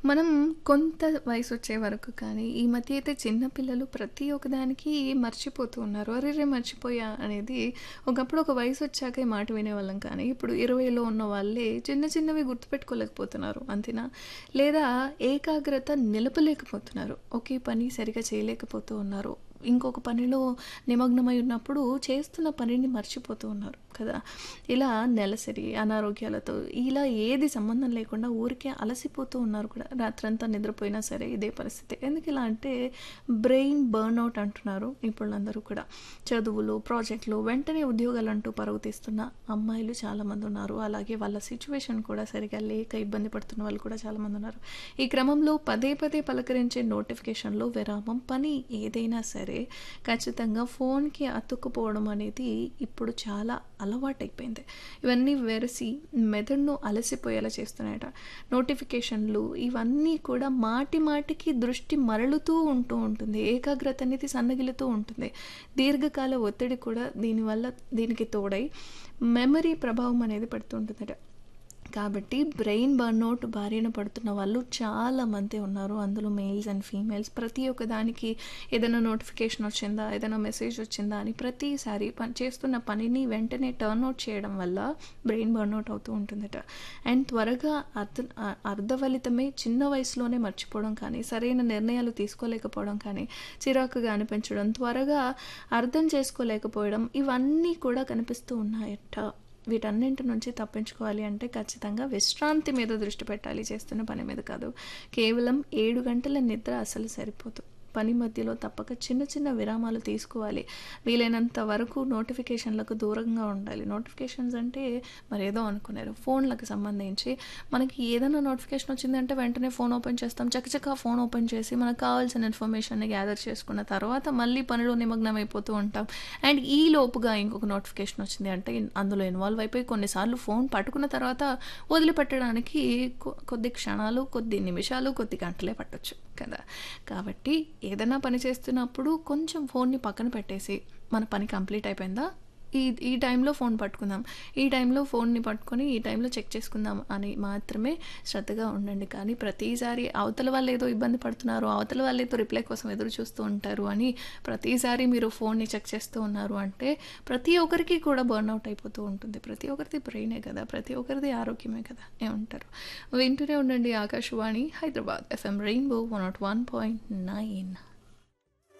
మనం కొంత వయసొచ్చే వరకు కానీ, ఈ మధ్య అయితే చిన్న పిల్లలు ప్రతి ఒక్కదానికి మర్చిపోతూ ఉన్నారు. అరెరే! మర్చిపోయా అనేది ఒకప్పుడు ఒక వయసొచ్చాక ఈ మాట వినేవాళ్ళం కానీ, ఇప్పుడు 20లో ఉన్న వాళ్ళే చిన్న చిన్నవి గుర్తుపెట్టుకోలేకపోతున్నారు. అంతేనా? లేదా ఏకాగ్రత నిలపలేకపోతున్నారు. ఒకే పని సరిగ్గా చేయలేకపోతూ ఉన్నారు. ఇంకొక పనిలో నిమగ్నమై ఉన్నప్పుడు చేస్తున్న పనిని మర్చిపోతూ ఉన్నారు కదా! ఇలా నెలసరి, అనారోగ్యాలతో ఇలా ఏది సంబంధం లేకుండా ఊరికే అలసిపోతూ ఉన్నారు కూడా. రాత్రంతా నిద్రపోయినా సరే ఇదే పరిస్థితి. ఎందుకిలా అంటే బ్రెయిన్ బర్న్‌ఔట్ అంటున్నారు నిపుణులందరూ కూడా. చదువులు, ప్రాజెక్ట్‌లు వెంటనే ఉద్యోగాలంటూ పరుగు తీస్తున్న అమ్మాయిలు చాలామంది ఉన్నారు. అలాగే వాళ్ళ సిట్యుయేషన్ కూడా సరిగ్గా లేక ఇబ్బంది పడుతున్న వాళ్ళు కూడా చాలామంది ఉన్నారు. ఈ క్రమంలో పదే పదే పలకరించే నోటిఫికేషన్‌లో విరామం పని ఏదైనా సరే ఖచ్చితంగా ఫోన్‌కి అతుక్కుపోవడం అనేది ఇప్పుడు చాలా అలవాటైపోయింది. ఇవన్నీ వెరసి మెదడును అలసిపోయేలా చేస్తున్నాయట. నోటిఫికేషన్‌లు ఇవన్నీ కూడా మాటి మాటికి దృష్టి మరలుతూ ఉంటూ ఉంటుంది. ఏకాగ్రత అనేది సన్నగిల్లుతూ ఉంటుంది. దీర్ఘకాల ఒత్తిడి కూడా దీనివల్ల దీనికి తోడై మెమరీ ప్రభావం అనేది పడుతూ ఉంటుందట. కాబట్టి బ్రెయిన్ బర్న్‌ఔట్ బారిన పడుతున్న వాళ్ళు చాలామంది ఉన్నారు. అందులో మేల్స్ అండ్ ఫీమేల్స్. ప్రతి ఒక్క దానికి ఏదైనా నోటిఫికేషన్ వచ్చిందా? ఏదైనా మెసేజ్ వచ్చిందా? అని ప్రతిసారి పని చేస్తున్న పనిని వెంటనే టర్న్ ఔట్ చేయడం వల్ల బ్రెయిన్ బర్న్‌ఔట్ అవుతూ ఉంటుందట. అండ్ త్వరగా అర్థ ఆహ్, అర్ధఫలితమే చిన్న వయసులోనే మర్చిపోవడం కానీ, సరైన నిర్ణయాలు తీసుకోలేకపోవడం కానీ, చిరాకుగా అనిపించడం, త్వరగా అర్థం చేసుకోలేకపోవడం ఇవన్నీ కూడా కనిపిస్తూ ఉన్నాయట. వీటన్నింటి నుంచి తప్పించుకోవాలి అంటే ఖచ్చితంగా విశ్రాంతి మీద దృష్టి పెట్టాలి. చేస్తున్న పని మీద కాదు. కేవలం 7 గంటల నిద్ర అసలు సరిపోదు. పని మధ్యలో తప్పక చిన్న చిన్న విరామాలు తీసుకోవాలి. వీలైనంత వరకు నోటిఫికేషన్‌లకు దూరంగా ఉండాలి. నోటిఫికేషన్స్ అంటే మరేదో అనుకున్నారు. ఫోన్‌లకు సంబంధించి మనకి ఏదైనా నోటిఫికేషన్ వచ్చిందంటే వెంటనే ఫోన్ ఓపెన్ చేస్తాం. చకచకా ఫోన్ ఓపెన్ చేసి మనకు కావాల్సిన ఇన్ఫర్మేషన్‌ని గ్యాదర్ చేసుకున్న తర్వాత మళ్ళీ పనిలో నిమగ్నం అయిపోతూ ఉంటాం. అండ్ ఈ లోపుగా ఇంకొక నోటిఫికేషన్ వచ్చింది అంటే అందులో ఇన్వాల్వ్ అయిపోయి కొన్నిసార్లు ఫోన్ పట్టుకున్న తర్వాత వదిలిపెట్టడానికి కొ కొద్ది క్షణాలు, కొద్ది నిమిషాలు, కొద్ది గంటలే పట్టొచ్చు కదా! కాబట్టి ఏదైనా పని చేస్తున్నప్పుడు కొంచెం ఫోన్‌ని పక్కన పెట్టేసి మన పని కంప్లీట్ అయిపోయిందా? ఈ ఈ టైంలో ఫోన్ పట్టుకుందాం. ఈ టైంలో ఫోన్‌ని పట్టుకొని ఈ టైంలో చెక్ చేసుకుందాం అని మాత్రమే శ్రద్ధగా ఉండండి. కానీ ప్రతిసారి అవతల వాళ్ళు ఏదో ఇబ్బంది పడుతున్నారు, అవతల వాళ్ళు ఏదో రిప్లై కోసం ఎదురు చూస్తూ ఉంటారు అని ప్రతిసారి మీరు ఫోన్‌ని చెక్ చేస్తూ ఉన్నారు అంటే ప్రతి ఒక్కరికి కూడా బర్న్‌ఔట్ అయిపోతూ ఉంటుంది. ప్రతి ఒక్కరిది బ్రెయినే కదా! ప్రతి ఒక్కరిది ఆరోగ్యమే కదా! ఏమంటారు? వింటూనే ఉండండి ఆకాశవాణి హైదరాబాద్ ఎఫ్ఎం రెయిన్బో 101.9